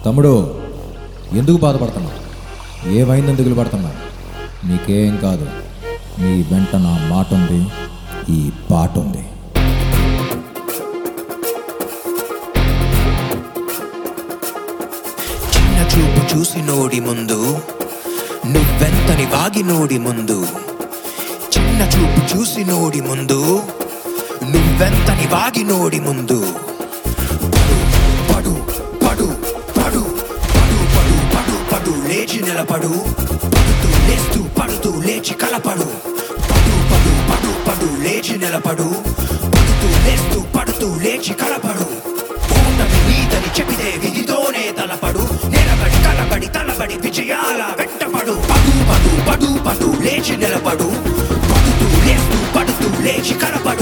తమ్ముడు ఎందుకు బాధపడుతున్నావు ఏమైందని దిగులు పడుతున్నావు నీకేం కాదు నీ వెంట నా మాట ఉంది ఈ పాట ఉంది చిన్న చూపు చూసి నోడి ముందు నువ్వెంతని వాగి నోడి ముందు చిన్న చూపు చూసి నోడి ముందు నువ్వెంతని వాగి నోడి ముందు పడు పడు పడు పడు పడు పడు పడు లేచి నిలబడు పడుతూ లేస్తూ పడుతూ లేచి కలపడు పడు పడు పడు పడు లేచి నిలబడు పడుతూ లేస్తూ పడుతూ లేచి కలపడు ఓటమి నీదని చెబితే విధితోనే తలపడు నిలబడి కలబడి తలబడి విజయాల వెంటపడు పడు పడు పడు పడు లేచి నిలబడు పడుతూ లేస్తూ పడుతూ లేచి కలపడు